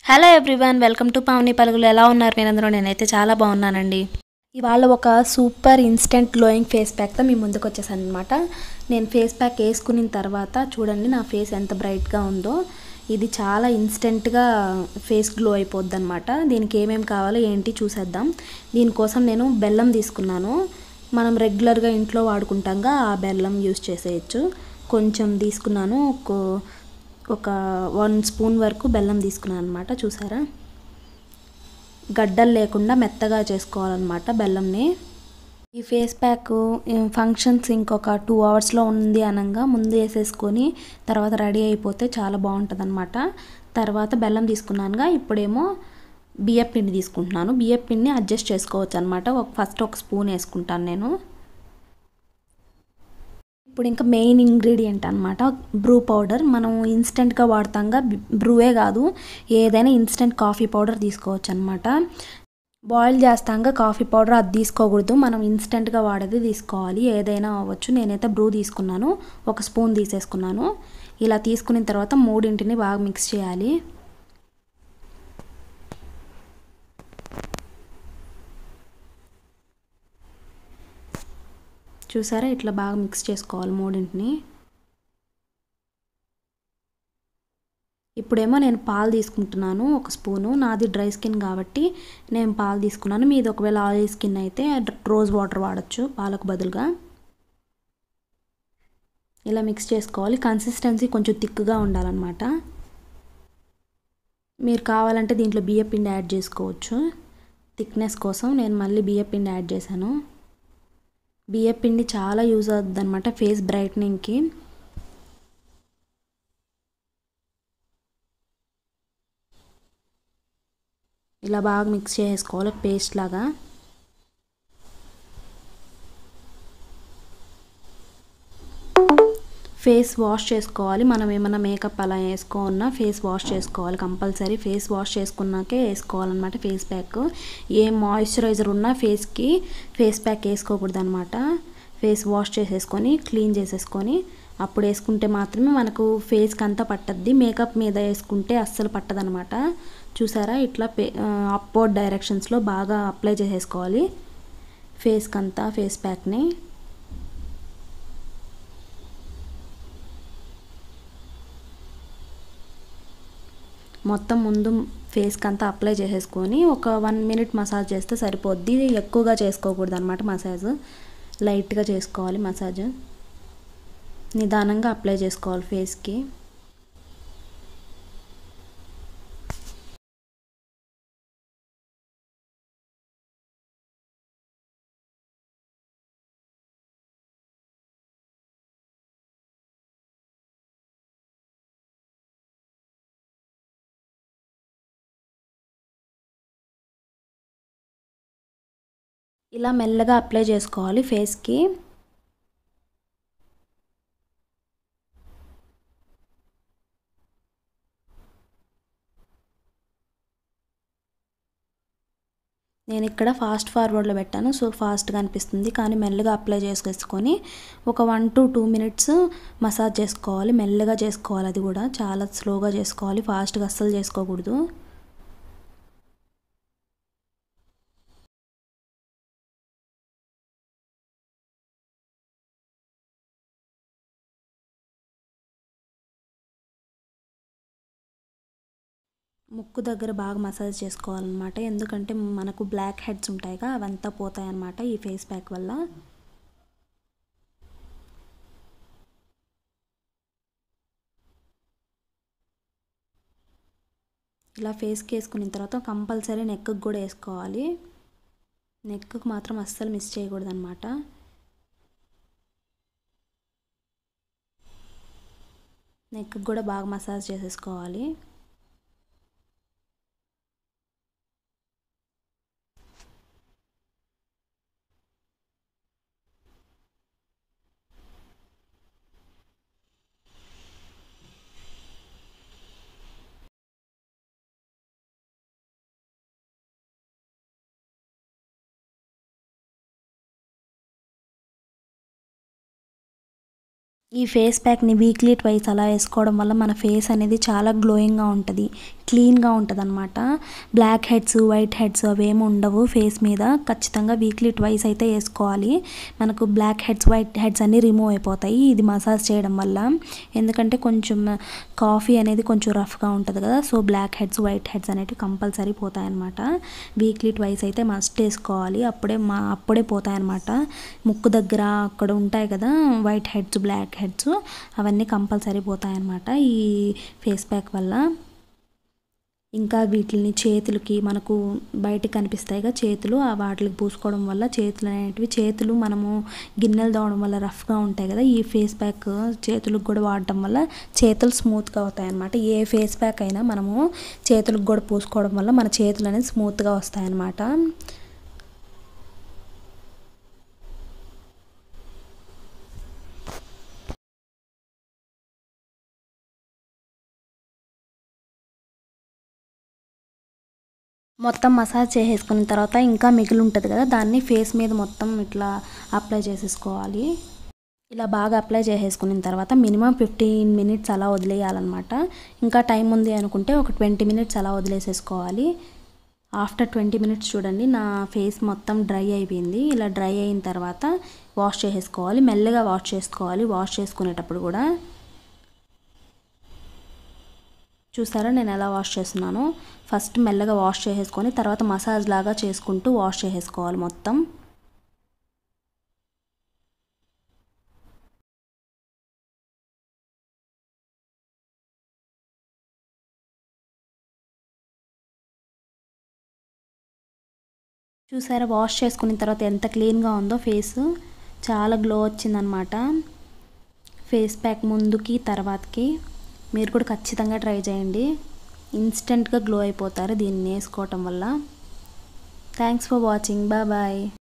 hello everyone welcome to Pavani పలుగులు ఎలా ఉన్నారు మీరందరూ నేనైతే చాలా బాగున్నానండి ఇవాళ ఒక సూపర్ ఇన్స్టెంట్ గ్లోయింగ్ ఫేస్ ప్యాక్తో మీ ముందుకు వచ్చేసాను అనమాట నేను ఫేస్ ప్యాక్ వేసుకున్న తర్వాత చూడండి నా ఫేస్ ఎంత బ్రైట్గా ఉందో ఇది చాలా ఇన్స్టెంట్గా ఫేస్ గ్లో అయిపోద్ది అనమాట దీనికి ఏమేమి కావాలో ఏంటి చూసేద్దాం దీనికోసం నేను బెల్లం తీసుకున్నాను మనం రెగ్యులర్గా ఇంట్లో వాడుకుంటాంగా ఆ బెల్లం యూస్ చేసేయచ్చు కొంచెం తీసుకున్నాను ఒక ఒక వన్ స్పూన్ వరకు బెల్లం తీసుకున్నాను అనమాట చూసారా గడ్డలు లేకుండా మెత్తగా చేసుకోవాలన్నమాట బెల్లంని ఈ ఫేస్ ప్యాక్ ఫంక్షన్స్ ఇంకొక టూ అవర్స్లో ఉంది అనగా ముందు వేసేసుకొని తర్వాత రెడీ అయిపోతే చాలా బాగుంటుంది అనమాట తర్వాత బెల్లం తీసుకున్నానుగా ఇప్పుడేమో బియ్యం పిండి తీసుకుంటున్నాను బియ్యం పిండిని అడ్జస్ట్ చేసుకోవచ్చు అనమాట ఫస్ట్ ఒక స్పూన్ వేసుకుంటాను నేను ఇప్పుడు ఇంకా మెయిన్ ఇంగ్రీడియంట్ అనమాట బ్రూ పౌడర్ మనం ఇన్స్టెంట్గా వాడతాంగా బ్రూవే కాదు ఏదైనా ఇన్స్టెంట్ కాఫీ పౌడర్ తీసుకోవచ్చు అనమాట బాయిల్ చేస్తాంగా కాఫీ పౌడర్ అది తీసుకోకూడదు మనం ఇన్స్టెంట్గా వాడేది తీసుకోవాలి ఏదైనా అవ్వచ్చు నేనైతే బ్రూ తీసుకున్నాను ఒక స్పూన్ తీసేసుకున్నాను ఇలా తీసుకున్న తర్వాత మూడింటిని బాగా మిక్స్ చేయాలి చూసారా ఇట్లా బాగా మిక్స్ చేసుకోవాలి మూడింటిని ఇప్పుడేమో నేను పాలు తీసుకుంటున్నాను ఒక స్పూను నాది డ్రై స్కిన్ కాబట్టి నేను పాలు తీసుకున్నాను మీది ఒకవేళ ఆయిల్ స్కిన్ అయితే రోజ్ వాటర్ వాడచ్చు పాలకు బదులుగా ఇలా మిక్స్ చేసుకోవాలి కన్సిస్టెన్సీ కొంచెం థిక్గా ఉండాలన్నమాట మీరు కావాలంటే దీంట్లో బియ్య పిండి యాడ్ చేసుకోవచ్చు థిక్నెస్ కోసం నేను మళ్ళీ బియ్య పిండి యాడ్ చేశాను బియ్య పిండి చాలా యూజ్ అవుతుంది అనమాట ఫేస్ బ్రైట్నింగ్కి ఇలా బాగా మిక్స్ చేసుకోవాలి పేస్ట్ లాగా ఫేస్ వాష్ చేసుకోవాలి మనం ఏమైనా మేకప్ అలా వేసుకోన్నా ఫేస్ వాష్ చేసుకోవాలి కంపల్సరీ ఫేస్ వాష్ చేసుకున్నాకే వేసుకోవాలన్నమాట ఫేస్ ప్యాక్ ఏ మాయిశ్చరైజర్ ఉన్నా ఫేస్కి ఫేస్ ప్యాక్ వేసుకోకూడదు అనమాట ఫేస్ వాష్ చేసేసుకొని క్లీన్ చేసేసుకొని అప్పుడు వేసుకుంటే మాత్రమే మనకు ఫేస్కి అంతా పట్టద్ది మేకప్ మీద వేసుకుంటే అస్సలు పట్టదనమాట చూసారా ఇట్లా పే అప్వర్డ్ డైరెక్షన్స్లో బాగా అప్లై చేసేసుకోవాలి ఫేస్కి అంతా ఫేస్ ప్యాక్ని మొత్తం ముందు ఫేస్కి అంతా అప్లై చేసేసుకొని ఒక వన్ మినిట్ మసాజ్ చేస్తే సరిపోద్ది ఎక్కువగా చేసుకోకూడదు అనమాట మసాజ్ లైట్గా చేసుకోవాలి మసాజ్ నిదానంగా అప్లై చేసుకోవాలి ఫేస్కి ఇలా మెల్లగా అప్లై చేసుకోవాలి ఫేస్కి నేను ఇక్కడ ఫాస్ట్ ఫార్వర్డ్లో పెట్టాను సో ఫాస్ట్గా అనిపిస్తుంది కానీ మెల్లగా అప్లై చేసుకొని ఒక one to two minutes massage చేసుకోవాలి మెల్లగా చేసుకోవాలి అది కూడా చాలా స్లోగా చేసుకోవాలి ఫాస్ట్గా అస్సలు చేసుకోకూడదు ముక్కు దగ్గర బాగా మసాజ్ చేసుకోవాలన్నమాట ఎందుకంటే మనకు బ్లాక్ హెడ్స్ ఉంటాయిగా అవంతా పోతాయన్నమాట ఈ ఫేస్ ప్యాక్ వల్ల ఇలా ఫేస్కి వేసుకున్న తర్వాత కంపల్సరీ నెక్కి కూడా వేసుకోవాలి నెక్కి మాత్రం అస్సలు మిస్ చేయకూడదు అనమాట నెక్కి కూడా బాగా మసాజ్ చేసేసుకోవాలి ఈ ఫేస్ ప్యాక్ని వీక్లీ ట్వైస్ అలా వేసుకోవడం వల్ల మన ఫేస్ అనేది చాలా గ్లోయింగ్గా ఉంటుంది క్లీన్గా ఉంటుంది అనమాట బ్లాక్ హెడ్స్ వైట్ హెడ్స్ అవేమి ఉండవు ఫేస్ మీద ఖచ్చితంగా వీక్లీ ట్వైస్ అయితే వేసుకోవాలి మనకు బ్లాక్ హెడ్స్ వైట్ హెడ్స్ అన్నీ రిమూవ్ అయిపోతాయి ఇది మసాజ్ చేయడం వల్ల ఎందుకంటే కొంచెం కాఫీ అనేది కొంచెం రఫ్గా ఉంటుంది కదా so blackheads whiteheads అనేవి కంపల్సరీ పోతాయి అనమాట వీక్లీ ట్వైస్ అయితే మస్ట్ వేసుకోవాలి అప్పుడే మా అప్పుడే పోతాయి అనమాట ముక్కు దగ్గర అక్కడ ఉంటాయి కదా వైట్ హెడ్స్ బ్లాక్ హెడ్స్ అవన్నీ కంపల్సరీ పోతాయి అనమాట ఈ ఫేస్ ప్యాక్ వల్ల ఇంకా వీటిని చేతులకి మనకు బయటికి కనిపిస్తాయి కదా చేతులు ఆ వాటికి పూసుకోవడం వల్ల చేతులు అనేటివి చేతులు మనము గిన్నెలు తోవడం వల్ల రఫ్గా ఉంటాయి కదా ఈ ఫేస్ ప్యాక్ చేతులకు కూడా వాడటం వల్ల చేతులు స్మూత్గా అవుతాయి అన్నమాట ఏ ఫేస్ ప్యాక్ అయినా మనము చేతులకు కూడా పూసుకోవడం వల్ల మన చేతులు అనేది స్మూత్గా వస్తాయి అన్నమాట మొత్తం మసాజ్ చేసేసుకున్న తర్వాత ఇంకా మిగిలి ఉంటుంది కదా దాన్ని ఫేస్ మీద మొత్తం ఇట్లా అప్లై చేసేసుకోవాలి ఇలా బాగా అప్లై చేసేసుకున్న తర్వాత మినిమం ఫిఫ్టీన్ మినిట్స్ అలా వదిలేయాలన్నమాట ఇంకా టైం ఉంది అనుకుంటే ఒక ట్వంటీ మినిట్స్ అలా వదిలేసేసుకోవాలి ఆఫ్టర్ ట్వంటీ మినిట్స్ చూడండి నా ఫేస్ మొత్తం డ్రై అయిపోయింది ఇలా డ్రై అయిన తర్వాత వాష్ చేసేసుకోవాలి మెల్లగా వాష్ చేసుకోవాలి వాష్ చేసుకునేటప్పుడు కూడా చూసారా నేను ఎలా వాష్ చేస్తున్నాను ఫస్ట్ మెల్లగా వాష్ చేసేసుకొని తర్వాత మసాజ్ లాగా చేసుకుంటూ వాష్ చేసేసుకోవాలి మొత్తం చూసారా వాష్ చేసుకున్న తర్వాత ఎంత క్లీన్గా ఉందో ఫేస్ చాలా గ్లో వచ్చిందనమాట ఫేస్ ప్యాక్ ముందుకి తర్వాతకి మీరు కూడా ఖచ్చితంగా ట్రై చేయండి ఇన్స్టెంట్గా గ్లో అయిపోతారు దీన్ని వేసుకోవటం వల్ల thanks for watching bye bye